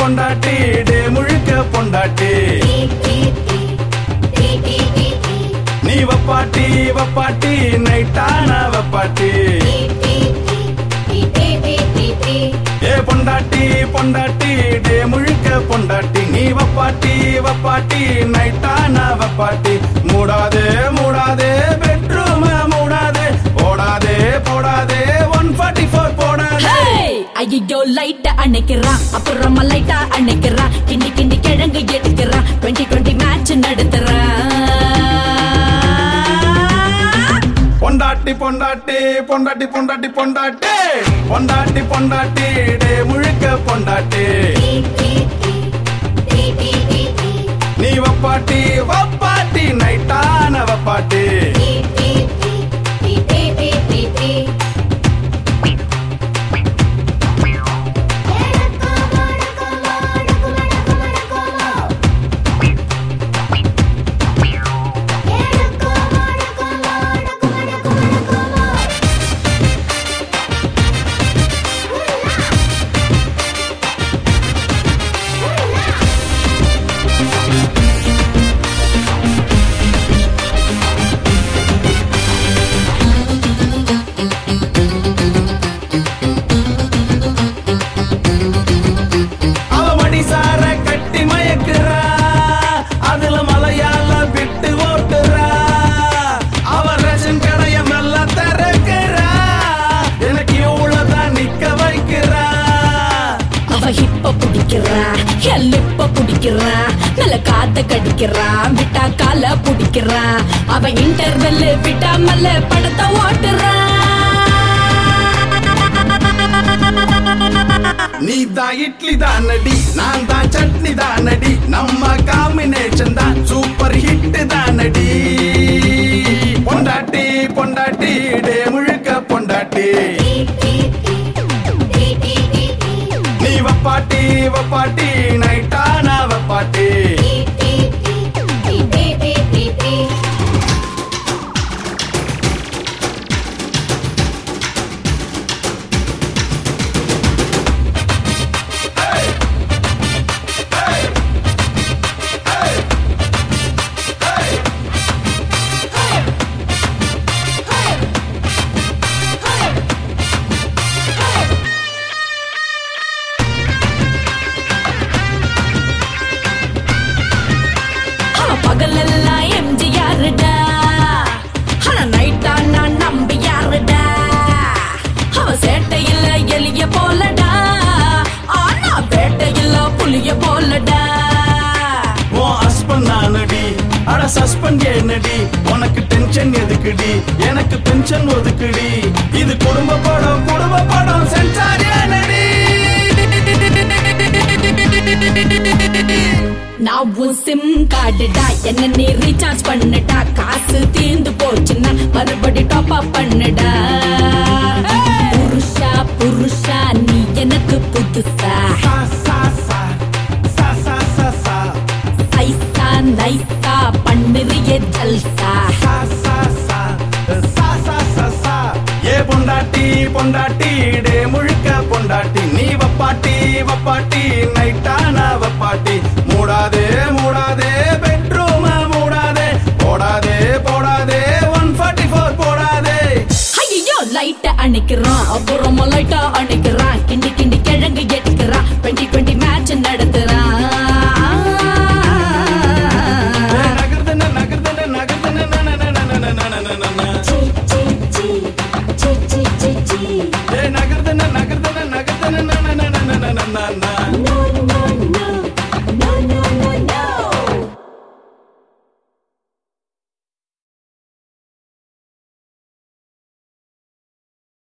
பொண்டாட்டி டே முழுக்க பொண்டாட்டி நீ வப்பாட்டி வப்பாட்டி நைட்டான வப்பாட்டி ஏ பொண்டாட்டி பொண்டாட்டி டே முழுக்க பொண்டாட்டி நீ வப்பாட்டி வப்பாட்டி நைட்டான வப்பாட்டி மூடாதே மூடாதே பெட்ரூம மூடாதே போடாதே போடாதே ஒன் ஃபார்ட்டி ஃபோர் போடாதே ஐயோ லைட்ட அணைக்கிறான் அப்புறமா லைட்டா அணைக்கிறான் கிண்டி கிண்டி கிழங்கு எடுக்கிறான் டுவெண்ட்டி டுவெண்ட்டி மேட்ச் நடத்துறான் பொண்டாட்டி பொண்டாட்டி பொண்டாட்டி பொண்டாட்டி பொண்டாட்டி பொண்டாட்டி பொண்டாட்டி டே முழுக்க பொண்டாட்டி நீ வப்பாட்டி வப்பாட்டி நைட்டான வப்பாட்டி அவ மடிசார கட்டி மயக்குறா அதுல மலையாள விட்டு ஓட்டுறா அவ ரேஷன் கடைய மெல்ல திறக்கிறா எனக்கு இவ்வளவுதான் நிக்க வைக்கிறா அவ ஹிப்ப பிடிக்கிறா ஹெல்லிப்ப பிடிக்கிறா நல்ல காத்த கடிக்கிறா விட்டா கால பிடிக்கிறா அவ இன்டர்வெல் விட்டா மல்ல படத்தை ஓட்டுறா நீ தான் இட்லி தானடி நான் தான் சட்னி தானடி நம்ம காம்பினேஷன் தான் சூப்பர் ஹிட் தானடி பொண்டாட்டி பொண்டாட்டி டே முழுக்க பொண்டாட்டி நீ வப்பாட்டி வப்பாட்டி நைட்டான வப்பாட்டி அவ பகலெல்லாம் எம்ஜிஆருடா ஆனா நைட்டா நான் நம்பி யாருடா அவ சேட்டையில எலிய போலடா ஆனா வேட்டையில புலிய போலடா உன் ஹஸ்பண்ட் நானடி அட சஸ்பெண்ட் என்னடி உனக்கு டென்ஷன் எதுக்குடி எனக்கு பென்ஷன் ஒதுக்குடி இது குடும்ப படம் குடும்ப படம் சென்சார் ஏனடி நான் உன் சிம் கார்டுடா என்ன நீ ரீசார்ஜ் பண்ணுடா காசு தீர்ந்து போச்சுன்னா மறுபடி டாப் அப் பண்ணுடா புருஷா புருஷா நீ எனக்கு புதுசா சா, சா, சா. சா, சா, சா, சா. ஐசா நைசா பண்ணுறிய ஜல்சா சா, சா, சா. சா, சா, சா, சா. ஏ பொண்டாட்டி பொண்டாட்டி டே முழுக்க பொண்டாட்டி நீ வப்பாட்டி வப்பாட்டி நைட்டான வப்பாட்டி மூடாதே மூடாதே பெட்ரூம மூடாதே போடாதே போடாதே ஒன் ஃபார்ட்டி ஃபோர் போடாதே ஐயோ லைட்ட அணைக்கிறான் அப்புறமா லைட்டா அணைக்கிறான் கிண்டி கிண்டி கிழங்கு எடுக்கிறான் டுவெண்ட்டி டுவெண்ட்டி மேட்ச் நடத்துறான் ஏ, நகர்துன்னு, நகர்துன்னு, நகர்துன்னு, நன, நன, நன, நன, நன, நன. ஏ, நகர்துன்னு, நகர்துன்னு, நகர்துன்னு, நன, நன, நன, நன, நன, நன.